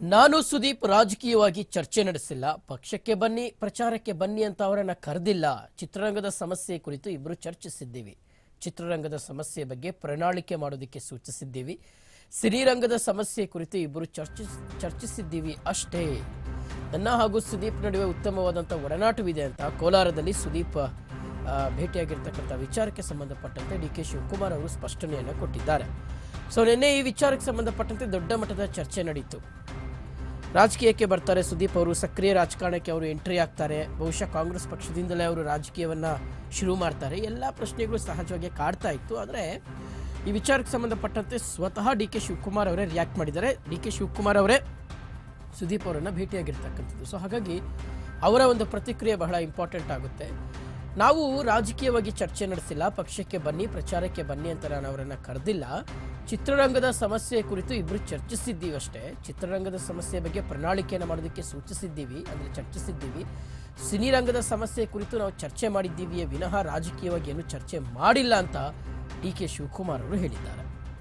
ನಾನು ಸುದೀಪ್ ರಾಜಕೀಯವಾಗಿ ಚರ್ಚೆ ನಡೆಸಿಲ್ಲ ಪಕ್ಷಕ್ಕೆ ಬನ್ನಿ ಪ್ರಚಾರಕ್ಕೆ ಬನ್ನಿ ಅಂತ ಅವರನ್ನ ಕರೆದಿಲ್ಲ ಚಿತ್ರರಂಗದ ಸಮಸ್ಯೆ ಕುರಿತು ಇಬ್ಬರು ಚರ್ಚಿಸಿದ್ದೀವಿ ಚಿತ್ರರಂಗದ ಸಮಸ್ಯೆ ಬಗ್ಗೆ ಪ್ರಣಾಳಿಕೆ ಮಾಡೋದಕ್ಕೆ ಸೂಚಿಸಿದ್ದೀವಿ ಸಿರಿರಂಗದ ಸಮಸ್ಯೆ ಕುರಿತು ಇಬ್ಬರು ಚರ್ಚಿಸ್ ಚರ್ಚಿಸಿದ್ದೀವಿ ಅಷ್ಟೇ ನನ್ನ ಹಾಗೂ ಸುದೀಪ್ ನಡುವೆ ಉತ್ತಮವಾದಂಥ ಒಡನಾಟವಿದೆ ಅಂತ ಕೋಲಾರದಲ್ಲಿ ಸುದೀಪ್ ಆ, ಭೇಟಿಯಾಗಿರ್ತಕ್ಕಂಥ ವಿಚಾರಕ್ಕೆ ಸಂಬಂಧಪಟ್ಟಂತೆ ಡಿ ಕೆ ಶಿವಕುಮಾರ್ ಅವರು ಸ್ಪಷ್ಟನೆಯನ್ನು ಕೊಟ್ಟಿದ್ದಾರೆ ಸೊ ನಿನ್ನೆ ಈ ವಿಚಾರಕ್ಕೆ ಸಂಬಂಧಪಟ್ಟಂತೆ ದೊಡ್ಡ ಮಟ್ಟದ ಚರ್ಚೆ ನಡೀತು ರಾಜಕೀಯಕ್ಕೆ ಬರ್ತಾರೆ ಸುದೀಪ್ ಅವರು ಸಕ್ರಿಯ ರಾಜಕಾರಣಕ್ಕೆ ಅವರು ಎಂಟ್ರಿ ಆಗ್ತಾರೆ ಬಹುಶಃ ಕಾಂಗ್ರೆಸ್ ಪಕ್ಷದಿಂದಲೇ ಅವರು ರಾಜಕೀಯವನ್ನ ಶುರು ಮಾಡ್ತಾರೆ ಎಲ್ಲ ಪ್ರಶ್ನೆಗಳು ಸಹಜವಾಗಿ ಕಾಡ್ತಾ ಇತ್ತು ಆದರೆ ಈ ವಿಚಾರಕ್ಕೆ ಸಂಬಂಧಪಟ್ಟಂತೆ ಸ್ವತಃ ಡಿ ಕೆ ಶಿವಕುಮಾರ್ ಅವರೇ ರಿಯಾಕ್ಟ್ ಮಾಡಿದ್ದಾರೆ ಡಿ ಕೆ ಶಿವಕುಮಾರ್ ಅವರೇ ಸುದೀಪ್ ಅವರನ್ನ ಭೇಟಿಯಾಗಿರ್ತಕ್ಕಂಥದ್ದು ಸೊ ಹಾಗಾಗಿ ಅವರ ಒಂದು ಪ್ರತಿಕ್ರಿಯೆ ಬಹಳ ಇಂಪಾರ್ಟೆಂಟ್ ಆಗುತ್ತೆ ನಾವು ರಾಜಕೀಯವಾಗಿ ಚರ್ಚೆ ನಡೆಸಿಲ್ಲ ಪಕ್ಷಕ್ಕೆ ಬನ್ನಿ ಪ್ರಚಾರಕ್ಕೆ ಬನ್ನಿ ಅಂತ ನಾನು ಅವರನ್ನ ಕರೆದಿಲ್ಲ ಚಿತ್ರರಂಗದ ಸಮಸ್ಯೆ ಕುರಿತು ಇಬ್ಬರು ಚರ್ಚಿಸಿದ್ದೀವಿ ಅಷ್ಟೇ ಚಿತ್ರರಂಗದ ಸಮಸ್ಯೆ ಬಗ್ಗೆ ಪ್ರಣಾಳಿಕೆಯನ್ನು ಮಾಡೋದಕ್ಕೆ ಸೂಚಿಸಿದ್ದೀವಿ ಅಂದರೆ ಚರ್ಚಿಸಿದ್ದೀವಿ ಸಿನಿರಂಗದ ಸಮಸ್ಯೆ ಕುರಿತು ನಾವು ಚರ್ಚೆ ಮಾಡಿದ್ದೀವಿಯೇ ವಿನಃ ರಾಜಕೀಯವಾಗಿ ಏನು ಚರ್ಚೆ ಮಾಡಿಲ್ಲ ಅಂತ ಡಿ ಕೆ ಶಿವಕುಮಾರ್ ಅವರು ಹೇಳಿದ್ದಾರೆ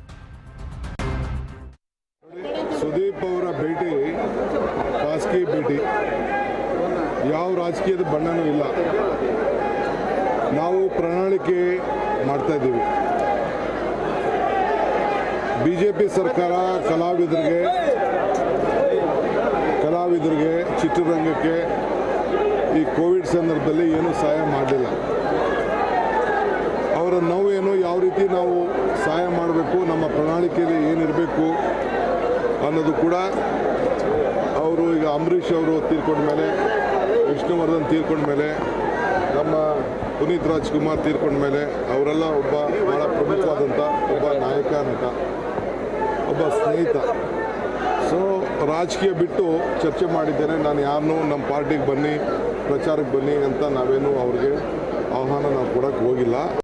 ಸುದೀಪ್ ಅವರ ಭೇಟಿ ಖಾಸಗಿ ಭೇಟಿ ಯಾವ ರಾಜಕೀಯದ ಬಣ್ಣನೂ ಇಲ್ಲ ನಾವು ಪ್ರಣಾಳಿಕೆ ಮಾಡ್ತಾ ಇದ್ದೀವಿ ಬಿ ಜೆ ಪಿ ಸರ್ಕಾರ ಕಲಾವಿದರಿಗೆ ಕಲಾವಿದರಿಗೆ ಚಿತ್ರರಂಗಕ್ಕೆ ಈ ಕೋವಿಡ್ ಸಂದರ್ಭದಲ್ಲಿ ಏನೂ ಸಹಾಯ ಮಾಡಲಿಲ್ಲ ಅವರ ನೋವೇನು ಯಾವ ರೀತಿ ನಾವು ಸಹಾಯ ಮಾಡಬೇಕು ನಮ್ಮ ಪ್ರಣಾಳಿಕೆಯಲ್ಲಿ ಏನಿರಬೇಕು ಅನ್ನೋದು ಕೂಡ ಅವರು ಈಗ ಅಂಬರೀಷ್ ಅವರು ತೀರ್ಕೊಂಡ ಮೇಲೆ ವಿಷ್ಣುವರ್ಧನ್ ತೀರ್ಕೊಂಡ ಮೇಲೆ ನಮ್ಮ ಪುನೀತ್ ರಾಜ್ಕುಮಾರ್ ತೀರ್ಕೊಂಡ ಮೇಲೆ ಅವರೆಲ್ಲ ಒಬ್ಬ ಬಹಳ ಪ್ರಮುಖವಾದಂಥ ಒಬ್ಬ ನಾಯಕ ನಟ ಒಬ್ಬ ಸ್ನೇಹಿತ ಸೊ ರಾಜಕೀಯ ಬಿಟ್ಟು ಚರ್ಚೆ ಮಾಡಿದ್ದೇನೆ ನಾನು ಯಾರನ್ನೂ ನಮ್ಮ ಪಾರ್ಟಿಗೆ ಬನ್ನಿ ಪ್ರಚಾರಕ್ಕೆ ಬನ್ನಿ ಅಂತ ನಾವೇನು ಅವ್ರಿಗೆ ಆಹ್ವಾನ ನಾವು ಕೊಡೋಕ್ಕೆ ಹೋಗಿಲ್ಲ